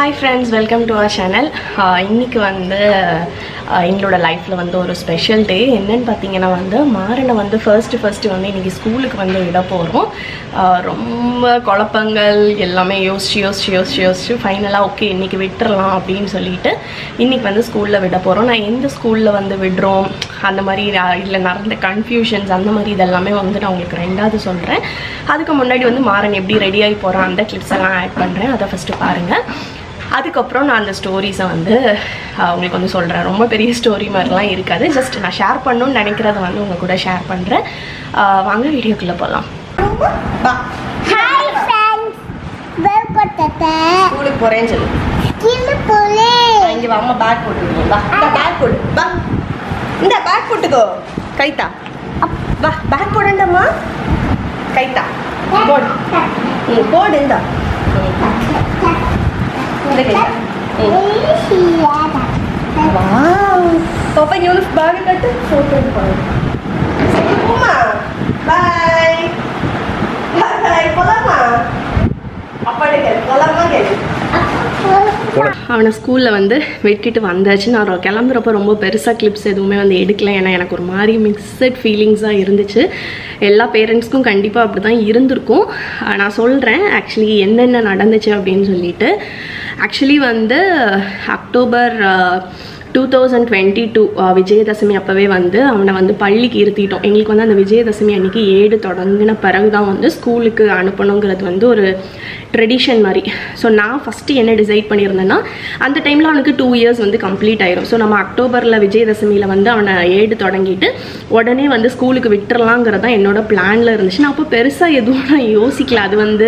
Hi friends welcome to our channel இன்னைக்கு வந்து ஆஹ் எங்களோட லைஃப்பில் வந்து ஒரு ஸ்பெஷல் டே என்னன்னு பார்த்தீங்கன்னா வந்து மாறனை வந்து ஃபர்ஸ்ட்டு ஃபர்ஸ்ட்டு வந்து இன்றைக்கி ஸ்கூலுக்கு வந்து விட போகிறோம் ரொம்ப குழப்பங்கள் எல்லாமே யோசிச்சு யோசிச்சு யோசிச்சு யோசிச்சு ஃபைனலாக ஓகே இன்றைக்கி விட்டுறலாம் அப்படின்னு சொல்லிட்டு இன்றைக்கி வந்து ஸ்கூலில் விட போகிறோம் நான் எந்த ஸ்கூலில் வந்து விடுறோம் அந்த மாதிரி இல்லை நடந்த கன்ஃபியூஷன்ஸ் அந்த மாதிரி இதெல்லாமே வந்து நான் உங்களுக்கு ரெண்டாவது சொல்கிறேன் அதுக்கு முன்னாடி வந்து மாறன் எப்படி ரெடி ஆகி போகிறான் அந்த கிளிப்ஸ் எல்லாம் ஆட் பண்ணுறேன் அதை ஃபஸ்ட்டு பாருங்கள் அதுக்கப்புறம் நான் அந்த ஸ்டோரிஸை வந்து ஆஹ், உங்களுக்கு வந்து சொல்கிறேன் ரொம்ப பெரிய ஸ்டோரி மாதிரிலாம் இருக்காது ஜஸ்ட் நான் ஷேர் பண்ணணும்னு நினைக்கிறத வந்து உங்கள் கூட ஷேர் பண்ணுறேன் வாங்க வீடியோக்குள்ளே போகலாம் ஹாய் ஃப்ரெண்ட்ஸ் வெல்கம் தத்தா ஸ்கூலுக்கு போகிறேன்னு சொல்லு ஸ்கில் போலே இங்கே வா அம்மா பேக் போட்டுக்கோ வா இந்த பேக் போடு வா இந்த பேக் போட்டுக்கோ கைத்தா வா பேக் போடுண்டம்மா கைத்தா போடு ம் போடு இந்த இந்த கைத்தா ம் வாவ் பாப்பா இவனுக்கு பேக் கட்டு ஃபோட்டோ எடுப்பாங்க சரி போமா பாய் பாய் போலாமா அப்பாடே கேளு போலாமா கேளு அவனை ஸ்கூலில் வந்து விட்டுட்டு வந்தாச்சு நான் ரொ- கிளம்புறப்ப ரொம்ப பெருசாக கிளிப்ஸ் எதுவுமே வந்து எடுக்கல ஏன்னா எனக்கு ஒரு மாதிரி மிக்சட் ஃபீலிங்ஸாக இருந்துச்சு எல்லா பேரண்ட்ஸ்க்கும் கண்டிப்பாக அப்படி தான் இருந்திருக்கும் ஆஹ் நான் சொல்கிறேன் ஆக்சுவலி என்னென்ன நடந்துச்சு அப்படின்னு சொல்லிட்டு ஆக்சுவலி வந்து October two thousand twenty two Vijayadashami அப்போவே வந்து அவனை வந்து பள்ளிக்கு இருத்திட்டோம் எங்களுக்கு வந்து அந்த விஜயதசமி அன்னைக்கு ஏடு தொடங்கின பிறகு தான் வந்து ஸ்கூலுக்கு அனுப்பணுங்கிறது வந்து ஒரு ட்ரெடிஷன் மாதிரி ஸோ நான் ஃபஸ்ட்டு என்ன டிசைட் பண்ணியிருந்தேன்னா அந்த டைமில் அவனுக்கு டூ இயர்ஸ் வந்து கம்ப்ளீட் ஆயிரும் ஸோ நம்ம அக்டோபரில் விஜயதசமியில் வந்து அவனை ஏடு தொடங்கிட்டு உடனே வந்து ஸ்கூலுக்கு விட்டுறலாங்கிறது தான் என்னோட பிளானில் இருந்துச்சு நான் அப்போ பெருசாக எதுவும் நான் யோசிக்கல அது வந்து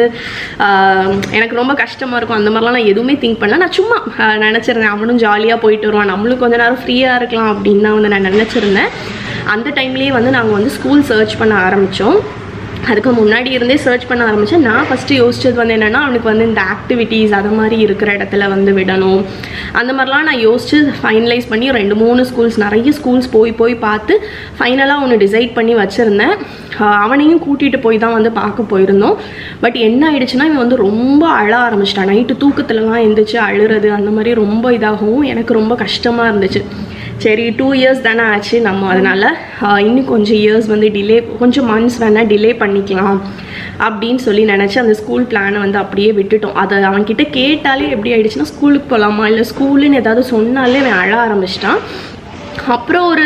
ஆஹ், எனக்கு ரொம்ப கஷ்டமாக இருக்கும் அந்த மாதிரிலாம் நான் எதுவுமே திங்க் பண்ணல நான் சும்மா ஆஹ், நினச்சிருந்தேன் அவனும் ஜாலியாக போயிட்டு வருவான் நம்மளும் கொஞ்ச நேரம் ஃப்ரீயாக இருக்கலாம் அப்படின்னு தான் வந்து நான் நினச்சிருந்தேன் அந்த டைம்லேயே வந்து நாங்கள் வந்து ஸ்கூல் சர்ச் பண்ண ஆரம்பித்தோம் அதுக்கு முன்னாடி இருந்தே சர்ச் பண்ண ஆரம்பித்தேன் நான் ஃபஸ்ட்டு யோசிச்சது வந்து என்னென்னா அவனுக்கு வந்து இந்த ஆக்டிவிட்டீஸ் அது மாதிரி இருக்கிற இடத்துல வந்து விடணும் அந்த மாதிரிலாம் நான் யோசிச்சு ஃபைனலைஸ் பண்ணி ரெண்டு மூணு ஸ்கூல்ஸ் நிறைய ஸ்கூல்ஸ் போய் போய் பார்த்து ஃபைனலாக ஒன்று டிசைட் பண்ணி வச்சுருந்தேன் ஆஹ் அவனையும் கூட்டிகிட்டு போய் தான் வந்து பார்க்க போயிருந்தோம் பட் என்ன ஆயிடுச்சுன்னா இவன் வந்து ரொம்ப அழ ஆரம்பிச்சிட்டான் நைட்டு தூக்கத்துலலாம் எந்திரிச்சு அழுறது அந்த மாதிரி ரொம்ப இதாகவும் எனக்கு ரொம்ப கஷ்டமாக இருந்துச்சு சரி டூ இயர்ஸ் தானே ஆச்சு நம்ம அதனால் இன்னும் கொஞ்சம் இயர்ஸ் வந்து டிலே கொஞ்சம் மந்த்ஸ் வேணால் டிலே பண்ணிக்கலாம் அப்படின்னு சொல்லி நினச்சி அந்த ஸ்கூல் பிளானை வந்து அப்படியே விட்டுட்டோம் அதை அவன்கிட்ட கேட்டாலே எப்படி ஆயிடுச்சுன்னா ஸ்கூலுக்கு போகலாமா இல்லை ஸ்கூலுன்னு ஏதாவது சொன்னாலே அவன் அழ ஆரம்பிச்சிட்டான் அப்புறம் ஒரு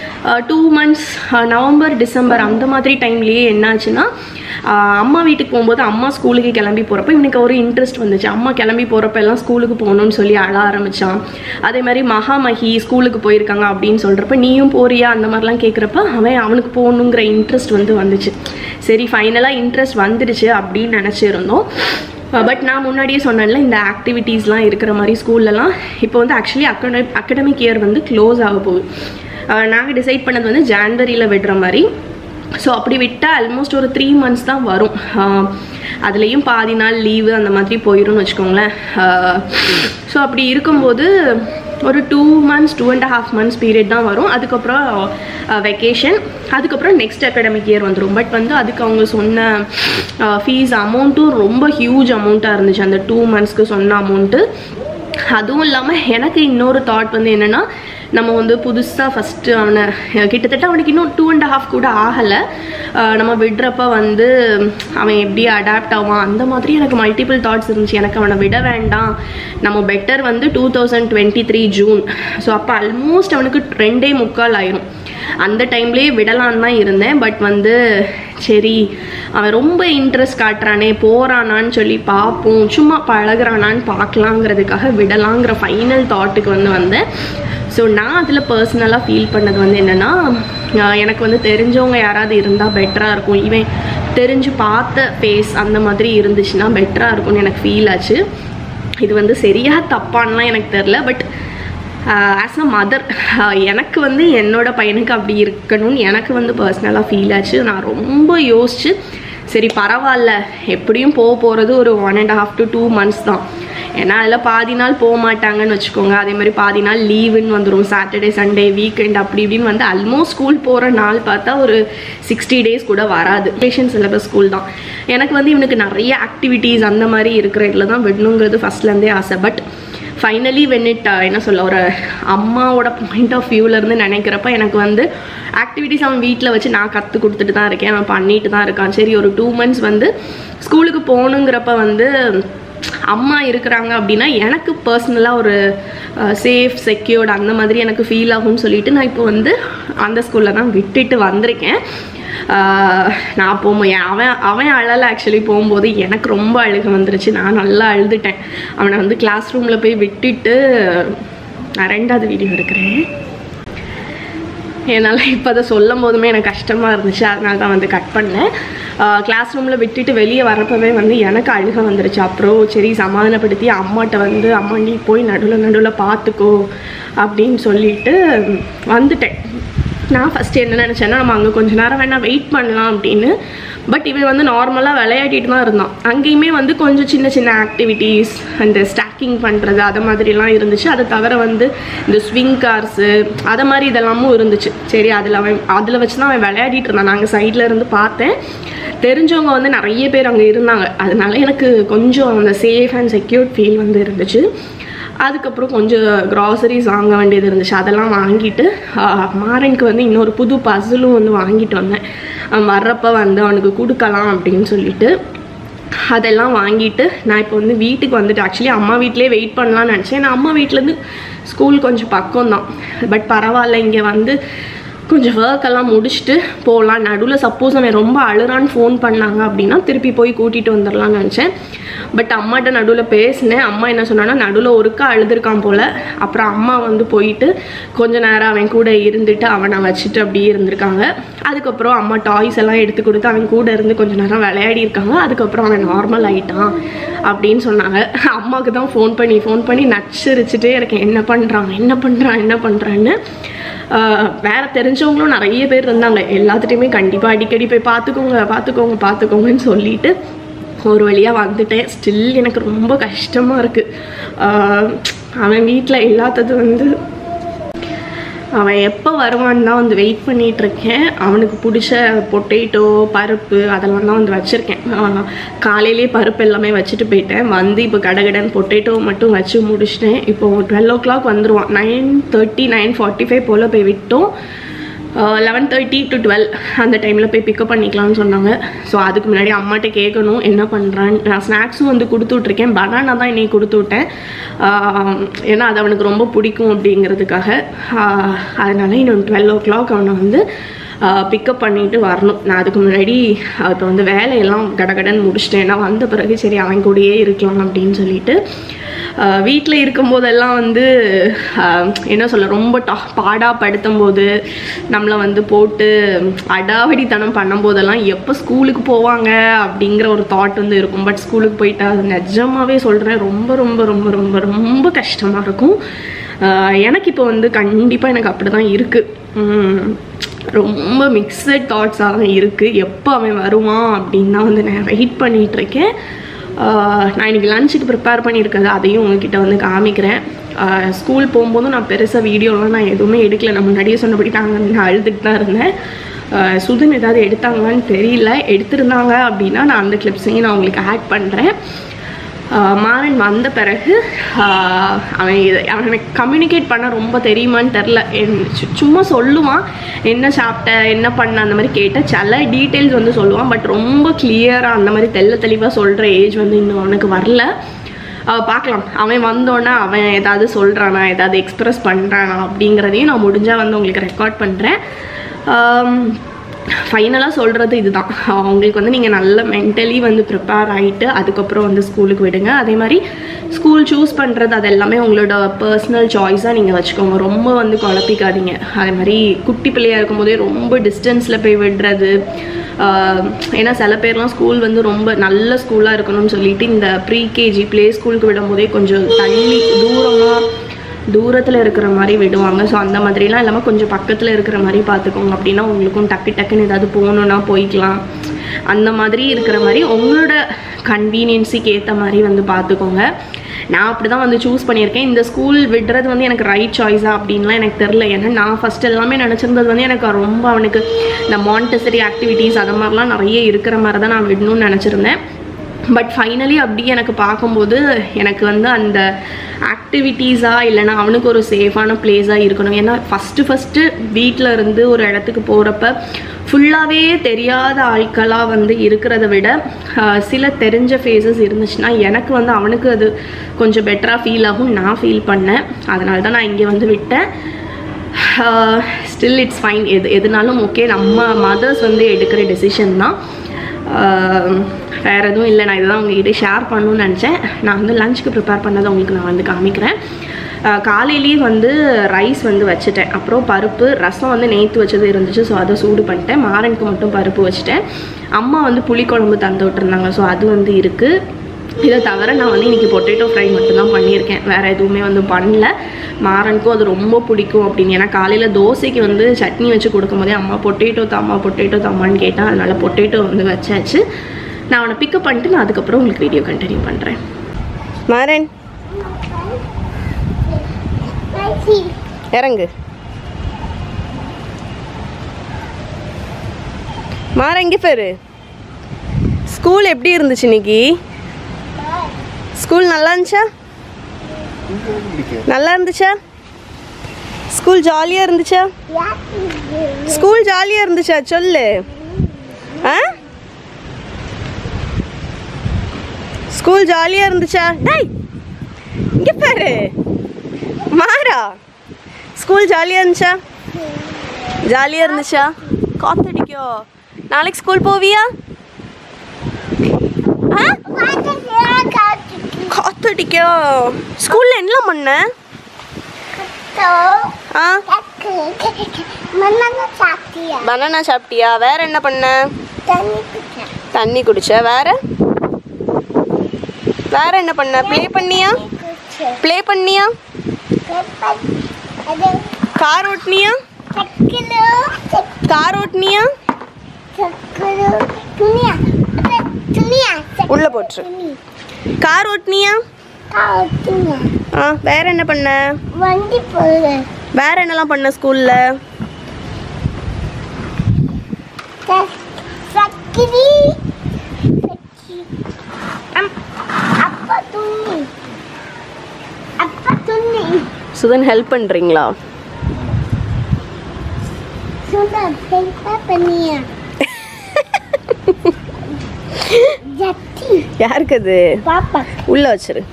டூ மந்த்ஸ் நவம்பர் டிசம்பர் அந்த மாதிரி டைம்லேயே என்னாச்சுன்னா ஆஹ் அம்மா வீட்டுக்கு போகும்போது அம்மா ஸ்கூலுக்கு கிளம்பி போகிறப்ப இவனுக்கு ஒரு இன்ட்ரெஸ்ட் வந்துச்சு அம்மா கிளம்பி போகிறப்ப எல்லாம் ஸ்கூலுக்கு போகணும்னு சொல்லி அழ ஆரம்பித்தான் அதே மாதிரி மகாமகி ஸ்கூலுக்கு போயிருக்காங்க அப்படின்னு சொல்கிறப்ப நீயும் போறியா அந்த மாதிரிலாம் கேட்குறப்ப அவன் அவனுக்கு போகணுங்கிற இன்ட்ரெஸ்ட் வந்து வந்துச்சு சரி ஃபைனலாக இன்ட்ரெஸ்ட் வந்துடுச்சு அப்படின்னு நினச்சிருந்தோம் பட் நான் முன்னாடியே சொன்னேன்ல இந்த ஆக்டிவிட்டீஸ்லாம் இருக்கிற மாதிரி ஸ்கூல்லலாம் இப்போ வந்து ஆக்சுவலி அக்கட அகடமிக் இயர் வந்து க்ளோஸ் ஆக போகுது நாங்கள் டிசைட் பண்ணது வந்து ஜான்வரியில் விடுற மாதிரி ஸோ அப்படி விட்டால் ஆல்மோஸ்ட் ஒரு த்ரீ மந்த்ஸ் தான் வரும் அதுலேயும் பாதி நாள் லீவு அந்த மாதிரி போயிரும்னு வச்சுக்கோங்களேன் ஸோ அப்படி இருக்கும்போது ஒரு two months two and half months period தான் வரும் அதுக்கப்புறம் வெக்கேஷன் அதுக்கப்புறம் நெக்ஸ்ட் அகாடமிக் இயர் வந்துடும் பட் வந்து அதுக்கு அவங்க சொன்ன ஃபீஸ் அமௌண்ட்டும் ரொம்ப ஹியூஜ் அமௌண்ட்டாக இருந்துச்சு அந்த டூ மந்த்ஸ்க்கு சொன்ன அமௌண்ட்டு அதுவும் இல்லாமல் எனக்கு இன்னொரு தாட் வந்து என்னென்னா நம்ம வந்து புதுசாக ஃபஸ்ட்டு அவனை அஹ் கிட்டத்தட்ட அவனுக்கு இன்னும் டூ அண்ட் ஹாஃப் கூட ஆகலை நம்ம விடுறப்ப வந்து அவன் எப்படி அடாப்ட் ஆவான் அந்த மாதிரி எனக்கு மல்டிபிள் தாட்ஸ் இருந்துச்சு எனக்கு அவனை விட வேண்டாம் நம்ம பெட்டர் வந்து two thousand twenty three June so அப்போ ஆல்மோஸ்ட் அவனுக்கு ரெண்டே முக்கால் ஆயிரும் அந்த டைம்லேயே விடலான்னு தான் இருந்தேன் பட் வந்து சரி அவன் ரொம்ப இன்ட்ரெஸ்ட் காட்டுறானே போகிறானான்னு சொல்லி பார்ப்போம் சும்மா பழகுறானான்னு பார்க்கலாங்கிறதுக்காக விடலாங்கிற ஃபைனல் தாட்டுக்கு வந்து வந்தேன் ஸோ நான் அதில் பர்சனலாக ஃபீல் பண்ணது வந்து என்னென்னா எனக்கு வந்து தெரிஞ்சவங்க யாராவது இருந்தால் பெட்டராக இருக்கும் இவன் தெரிஞ்சு பார்த்த ஃபேஸ் அந்த மாதிரி இருந்துச்சுன்னா பெட்டராக இருக்கும்னு எனக்கு ஃபீல் ஆச்சு இது வந்து சரியா தப்பான்லாம் எனக்கு தெரில பட் ஆஸ் அ மதர் எனக்கு வந்து என்னோட பையனுக்கு அப்படி இருக்கணும்னு எனக்கு வந்து பர்சனலாக ஃபீல் ஆச்சு நான் ரொம்ப யோசிச்சு சரி பரவாயில்ல எப்படியும் போக போகிறது ஒரு one and half to two months தான் ஏன்னா அதில் பாதி நாள் போக மாட்டாங்கன்னு வச்சுக்கோங்க அதே மாதிரி பாதி நாள் லீவுன்னு வந்துடும் சாட்டர்டே சண்டே வீக்கெண்ட் அப்படி இப்படின்னு வந்து ஆல்மோஸ்ட் ஸ்கூல் போகிற நாள் பார்த்தா ஒரு சிக்ஸ்டி டேஸ் கூட வராது பேஷன் சிலபஸ் ஸ்கூல் தான் எனக்கு வந்து இவனுக்கு நிறைய ஆக்டிவிட்டீஸ் அந்த மாதிரி இருக்கிற இதில் தான் விடணுங்கிறது ஃபஸ்ட்லேருந்தே ஆசை பட் ஃபைனலி வென்னிட் என்ன சொல்ல ஒரு அம்மாவோட பாயிண்ட் ஆஃப் வியூவிலேருந்து நினைக்கிறப்ப எனக்கு வந்து ஆக்டிவிட்டிஸ் அவன் வீட்டில் வச்சு நான் கற்றுக் கொடுத்துட்டு தான் இருக்கேன் அவன் பண்ணிட்டு தான் இருக்கான் சரி ஒரு டூ மந்த்ஸ் வந்து ஸ்கூலுக்கு போகணுங்கிறப்ப வந்து அம்மா இருக்கிறாங்க அப்படின்னா எனக்கு பர்சனலாக ஒரு சேஃப் செக்யூர்டு அந்த மாதிரி எனக்கு ஃபீல் ஆகும்னு சொல்லிட்டு நான் இப்போ வந்து அந்த ஸ்கூலில் தான் விட்டுட்டு வந்திருக்கேன் ஆஹ் நான் போகும்போது அவன் அவன் அழலை ஆக்சுவலி போகும்போது எனக்கு ரொம்ப அழுக வந்துருச்சு நான் நல்லா அழுதுட்டேன் அவனை வந்து கிளாஸ் ரூமில் போய் விட்டுட்டு நான் ரெண்டாவது வீடியோ எடுக்கிறேன் என்னால் இப்போ அதை சொல்லும் போதுமே எனக்கு கஷ்டமாக இருந்துச்சு அதனால தான் வந்து கட் பண்ணேன் கிளாஸ் ரூமில் விட்டுட்டு வெளியே வரப்பவே வந்து எனக்கு அழுக வந்துருச்சு அப்புறம் சரி சமாதானப்படுத்தி அம்மாட்ட வந்து அம்மா நீ போய் நடுவில் நடுவில் பார்த்துக்கோ அப்படின்னு சொல்லிட்டு வந்துட்டேன் நான் ஃபஸ்ட்டு என்ன நினச்சேன்னா நம்ம அங்கே கொஞ்ச நேரம் வேணால் வெயிட் பண்ணலாம் அப்படின்னு பட் இவன் வந்து நார்மலாக விளையாடிட்டு தான் இருந்தான் அங்கேயுமே வந்து கொஞ்சம் சின்ன சின்ன ஆக்டிவிட்டீஸ் அந்த ஸ்டாக்கிங் பண்ணுறது அது மாதிரிலாம் இருந்துச்சு அதை தவிர வந்து இந்த ஸ்விங் கார்ஸு அதை மாதிரி இதெல்லாமும் இருந்துச்சு சரி அதில் அவன் அதில் வச்சு தான் அவன் விளையாடிட்டு இருந்தான் நாங்கள் சைடில் இருந்து பார்த்தேன் தெரிஞ்சவங்க வந்து நிறைய பேர் அங்கே இருந்தாங்க அதனால எனக்கு கொஞ்சம் அந்த சேஃப் அண்ட் செக்யூர்ட் ஃபீல் வந்து இருந்துச்சு அதுக்கப்புறம் கொஞ்சம் க்ராசரிஸ் வாங்க வேண்டியது இருந்துச்சு அதெல்லாம் வாங்கிட்டு ஆஹ், மாறனுக்கு வந்து இன்னொரு புது பசிலும் வந்து வாங்கிட்டு வந்தேன் அவன் வர்றப்ப வந்து அவனுக்கு கொடுக்கலாம் அப்படின்னு சொல்லிட்டு அதெல்லாம் வாங்கிட்டு நான் இப்போ வந்து வீட்டுக்கு வந்துட்டு ஆக்சுவலி அம்மா வீட்டிலே வெயிட் பண்ணலாம்னு நினச்சேன் நான் அம்மா வீட்டிலேருந்து ஸ்கூல் கொஞ்சம் பக்கம் தான் பட் பரவாயில்ல இங்கே வந்து கொஞ்சம் ஒர்க் எல்லாம் முடிச்சுட்டு போகலாம் நடுவில் சப்போஸ் அவன் ரொம்ப அழுறான்னு ஃபோன் பண்ணாங்க அப்படின்னா திருப்பி போய் கூட்டிகிட்டு வந்துடலாம்னு நினச்சேன் பட் அம்மாட்ட நடுவில் பேசினேன் அம்மா என்ன சொன்னான்னா நடுவில் ஒருக்கா அழுதுருக்கான் போல் அப்புறம் அம்மா வந்து போயிட்டு கொஞ்ச நேரம் அவன் கூட இருந்துட்டு அவனை வச்சுட்டு அப்படியே இருந்திருக்காங்க அதுக்கப்புறம் அம்மா டாய்ஸ் எல்லாம் எடுத்து கொடுத்து அவன் கூட இருந்து கொஞ்ச நேரம் விளையாடி இருக்காங்க அதுக்கப்புறம் அவன் நார்மல் ஆயிட்டான் அப்படின்னு சொன்னாங்க அம்மாவுக்கு தான் ஃபோன் பண்ணி ஃபோன் பண்ணி நச்சரிச்சுட்டே இருக்கேன் என்ன பண்ணுறான் என்ன பண்ணுறான் என்ன பண்ணுறான்னு ஆஹ் வேற தெரிஞ்சவங்களும் நிறைய பேர் இருந்தாங்க எல்லாத்துட்டையுமே கண்டிப்பாக அடிக்கடி போய் பார்த்துக்கோங்க பார்த்துக்கோங்க பார்த்துக்கோங்கன்னு சொல்லிட்டு ஒரு வழியாக வந்துட்டேன் ஸ்டில் எனக்கு ரொம்ப கஷ்டமாக இருக்குது அவன் வீட்டில் இல்லாதது வந்து அவன் எப்போ வருவான்னு தான் வந்து வெயிட் பண்ணிட்டு இருக்கேன் அவனுக்கு பிடிச்ச பொட்டேட்டோ பருப்பு அதெல்லாம் தான் வந்து வச்சுருக்கேன் காலையிலேயே பருப்பு எல்லாமே வச்சுட்டு போயிட்டேன் வந்து இப்போ கடகடன் பொட்டேட்டோ மட்டும் வச்சு முடிச்சிட்டேன் இப்போ டுவெல் ஓ கிளாக் வந்துடுவான் nine thirty nine forty five போல் போய் விட்டோம் லெவன் தேர்ட்டி டு டுவெல் அந்த டைமில் போய் பிக்கப் பண்ணிக்கலாம்னு சொன்னாங்க ஸோ அதுக்கு முன்னாடி அம்மாட்ட கேட்கணும் என்ன பண்ணுறான்னு நான் ஸ்நாக்ஸும் வந்து கொடுத்து விட்ருக்கேன் பனானா தான் இன்னைக்கு கொடுத்து விட்டேன் ஆஹ் ஏன்னா அது அவனுக்கு ரொம்ப பிடிக்கும் அப்படிங்கிறதுக்காக ஆஹ் அதனால இன்னும் டுவெல் ஓ கிளாக் அவனை வந்து பிக்கப் பண்ணிட்டு வரணும் நான் அதுக்கு முன்னாடி இப்போ வந்து வேலையெல்லாம் கடகடன்னு முடிச்சிட்டேன் ஏன்னா வந்த பிறகு சரி அவன் கூடயே இருக்கலாம் அப்படின்னு சொல்லிட்டு வீட்டில் இருக்கும்போதெல்லாம் வந்து ஆஹ் என்ன சொல்ல ரொம்ப டா பாடாக படுத்தும் போது நம்மளை வந்து போட்டு அடாவடித்தனம் பண்ணும்போதெல்லாம் எப்போ ஸ்கூலுக்கு போவாங்க அப்படிங்கிற ஒரு தாட் வந்து இருக்கும் பட் ஸ்கூலுக்கு போயிட்டா அது நிஜமாவே சொல்கிறேன் ரொம்ப ரொம்ப ரொம்ப ரொம்ப ரொம்ப கஷ்டமாக இருக்கும் ஆஹ் எனக்கு இப்போ வந்து கண்டிப்பாக எனக்கு அப்படி தான் இருக்குது ரொம்ப மிக்சட் தாட்ஸாக தான் இருக்குது எப்போ அவன் வருவான் அப்படின்னு தான் வந்து நான் வெயிட் பண்ணிகிட்ருக்கேன் நான் இன்றைக்கி லஞ்சுக்கு ப்ரிப்பேர் பண்ணியிருக்கிறது அதையும் உங்ககிட்ட வந்து காமிக்கிறேன் ஸ்கூல் போகும்போதும் நான் பெருசாக வீடியோலாம் நான் எதுவுமே எடுக்கல நான் முன்னாடியே சொன்னபடி நாங்கள் நான் அழுதுட்டு தான் இருந்தேன் ஆஹ் சுதன் ஏதாவது எடுத்தாங்களான்னு தெரியல எடுத்திருந்தாங்க அப்படின்னா நான் அந்த கிளிப்ஸையும் நான் உங்களுக்கு ஆட் பண்ணுறேன் ஆஹ் மாறன் வந்த பிறகு ஆஹ் அவன் இதை அவனுக்கு கம்யூனிகேட் பண்ண ரொம்ப தெரியுமான்னு தெரில சும்மா சொல்லுவான் என்ன சாப்பிட்ட என்ன பண்ண அந்த மாதிரி கேட்டால் சில டீட்டெயில்ஸ் வந்து சொல்லுவான் பட் ரொம்ப கிளியராக அந்த மாதிரி தெள்ள தெளிவாக சொல்கிற ஏஜ் வந்து இன்னும் அவனுக்கு வரல ஆஹ் பார்க்கலாம் அவன் வந்தோடனே அவன் ஏதாவது சொல்கிறானா ஏதாவது எக்ஸ்ப்ரெஸ் பண்ணுறானா அப்படிங்கிறதையும் நான் முடிஞ்சால் வந்து உங்களுக்கு ரெக்கார்ட் பண்ணுறேன் ஃபைனலாக சொல்கிறது இதுதான் அவங்களுக்கு வந்து நீங்கள் நல்ல மென்டலி வந்து ப்ரிப்பேர் ஆகிட்டு அதுக்கப்புறம் வந்து ஸ்கூலுக்கு விடுங்க அதே மாதிரி ஸ்கூல் சூஸ் பண்ணுறது அது எல்லாமே உங்களோட பர்சனல் சாய்ஸாக நீங்கள் வச்சுக்கோங்க ரொம்ப வந்து குழப்பிக்காதீங்க அதே மாதிரி குட்டி பிள்ளையாக இருக்கும்போதே ரொம்ப டிஸ்டன்ஸில் போய் விடுறது ஆஹ் ஏன்னா சில பேர்லாம் ஸ்கூல் வந்து ரொம்ப நல்ல ஸ்கூலாக இருக்கணும்னு சொல்லிட்டு இந்த ப்ரீகேஜி ப்ளே ஸ்கூலுக்கு விடும்போதே கொஞ்சம் தள்ளி தூரமாக தூரத்தில் இருக்கிற மாதிரி விடுவாங்க ஸோ அந்த மாதிரிலாம் இல்லாமல் கொஞ்சம் பக்கத்தில் இருக்கிற மாதிரி பார்த்துக்கோங்க அப்படின்னா உங்களுக்கும் டக்கு டக்குன்னு ஏதாவது போகணுன்னா போய்க்கலாம் அந்த மாதிரி இருக்கிற மாதிரி உங்களோட கன்வீனியன்ஸுக்கு ஏற்ற மாதிரி வந்து பார்த்துக்கோங்க நான் அப்படி தான் வந்து சூஸ் பண்ணியிருக்கேன் இந்த ஸ்கூல் விடுறது வந்து எனக்கு ரைட் சாய்ஸா அப்படின்லாம் எனக்கு தெரில ஏன்னா நான் ஃபஸ்ட் எல்லாமே நினச்சிருந்தது வந்து எனக்கு ரொம்ப அவனுக்கு இந்த மாண்டசரி ஆக்டிவிட்டீஸ் அது மாதிரிலாம் நிறைய இருக்கிற மாதிரி தான் நான் விடணும்னு நினச்சிருந்தேன் பட் ஃபைனலி அப்படி எனக்கு பார்க்கும்போது எனக்கு வந்து அந்த ஆக்டிவிட்டீஸாக இல்லைன்னா அவனுக்கு ஒரு சேஃபான பிளேஸாக இருக்கணும் ஏன்னா ஃபஸ்ட்டு ஃபஸ்ட்டு வீட்டில் இருந்து ஒரு இடத்துக்கு போகிறப்ப ஃபுல்லாகவே தெரியாத ஆட்களாக வந்து இருக்கிறத விட ஆஹ், சில தெரிஞ்ச ஃபேஸஸ் இருந்துச்சுன்னா எனக்கு வந்து அவனுக்கு அது கொஞ்சம் பெட்டராக ஃபீல் ஆகும் நான் ஃபீல் பண்ணேன் அதனால தான் நான் இங்கே வந்து விட்டேன் ஸ்டில் இட்ஸ் ஃபைன் எது எதுனாலும் ஓகே நம்ம மதர்ஸ் வந்து எடுக்கிற டெசிஷன் தான் ஆஹ் வேற எதுவும் இல்லை நான் இதுதான் உங்ககிட்ட ஷேர் பண்ணணும்னு நினச்சேன் நான் வந்து லஞ்சுக்கு ப்ரிப்பேர் பண்ணதை உங்களுக்கு நான் வந்து காமிக்கிறேன் ஆஹ் காலையிலேயே வந்து ரைஸ் வந்து வச்சுட்டேன் அப்புறம் பருப்பு ரசம் வந்து நேற்று வச்சது இருந்துச்சு ஸோ அதை சூடு பண்ணிட்டேன் மாறனுக்கு மட்டும் பருப்பு வச்சுட்டேன் அம்மா வந்து புளிக்குழம்பு தந்து விட்டுருந்தாங்க ஸோ அது வந்து இருக்குது இதை தவிர நான் வந்து இன்றைக்கி பொட்டேட்டோ ஃப்ரை மட்டும்தான் பண்ணியிருக்கேன் வேறு எதுவுமே வந்து பண்ணல மாறனுக்கும் அது ரொம்ப பிடிக்கும் அப்படின்னு ஏன்னா காலையில் தோசைக்கு வந்து சட்னி வச்சு கொடுக்கும்போதே அம்மா பொட்டேட்டோ தாம்மா பொட்டேட்டோ தாம்மான்னு கேட்டான் அதனால பொட்டேட்டோ வந்து வச்சாச்சு நான் அவனை பிக்கப் பண்ணிட்டு நான் அதுக்கப்புறம் உங்களுக்கு வீடியோ கண்டினியூ பண்ணுறேன் மாறன் இறங்கு மாற இங்கே பேரு ஸ்கூல் எப்படி இருந்துச்சு இன்னைக்கு ஸ்கூல் நல்லா இருந்துச்சா நல்லா இருந்துச்சா ஸ்கூல் ஜாலியாக இருந்துச்சா ஸ்கூல் ஜாலியாக இருந்துச்சா சொல்லு ஆ ஸ்கூல் ஜாலியாக இருந்துச்சா டேய் இங்கே பாரு மாறா ஸ்கூல் ஜாலியாக இருந்துச்சா ஜாலியாக இருந்துச்சா காத்தடிக்கோ நாளைக்கு ஸ்கூல் போவியா ஆ காத்தடிக்கோ ஸ்கூல்ல என்ன பண்ண ஆ பனானா சாப்பிட்டியா வேற என்ன பண்ண தண்ணி குடிச்ச வேற வேற என்ன பண்ண ப்ளே பண்ணியா ப்ளே பண்ணியா கார் ஓட்டுனியா கார் ஓட்டுனியா உள்ள போட்டுரு கார் ஓட்டுனியா ஆ வேற என்ன பண்ண வண்டி போகுது வேற என்னலாம் பண்ண ஸ்கூல்ல சக்கிரி அப்பா துணி அப்பா துணி சுதன் ஹெல்ப் பண்றீங்களா சுந்தர் பெருப்பா பண்ணியா ஜட்டி யாருக்கு அது பாப்பா உள்ள வச்சிரு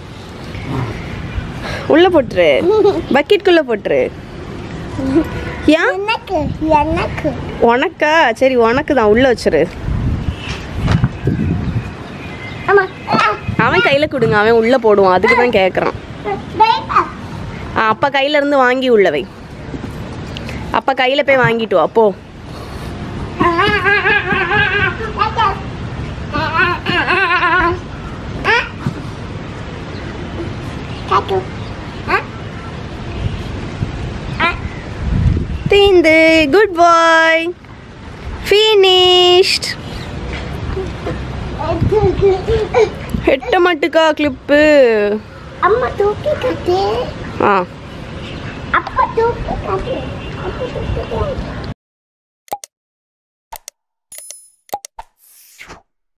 உள்ள போட்டுரு பக்கெட்குள்ள போட்டுரு ஏன் எனக்கு எனக்கு உனக்கா சரி உனக்கு தான் உள்ள வச்சிரு ஆமா அவன் கையில கொடுங்க அவன் உள்ள போடுவான் அதுக்கு தான் கேட்குறான் பேப்பா அப்பா கையில இருந்து வாங்கி உள்ள வை அப்பா கையில போய் வாங்கிட்டு வா போ Katu. தீந்து குட் பாய் ஃபினிஷ்ட் எட்ட மட்டுக்கா கிளிப்பு அம்மா தூக்கி கட்டு ஆ அப்பா தூக்கி கட்டு அப்பா தூக்கி கட்டு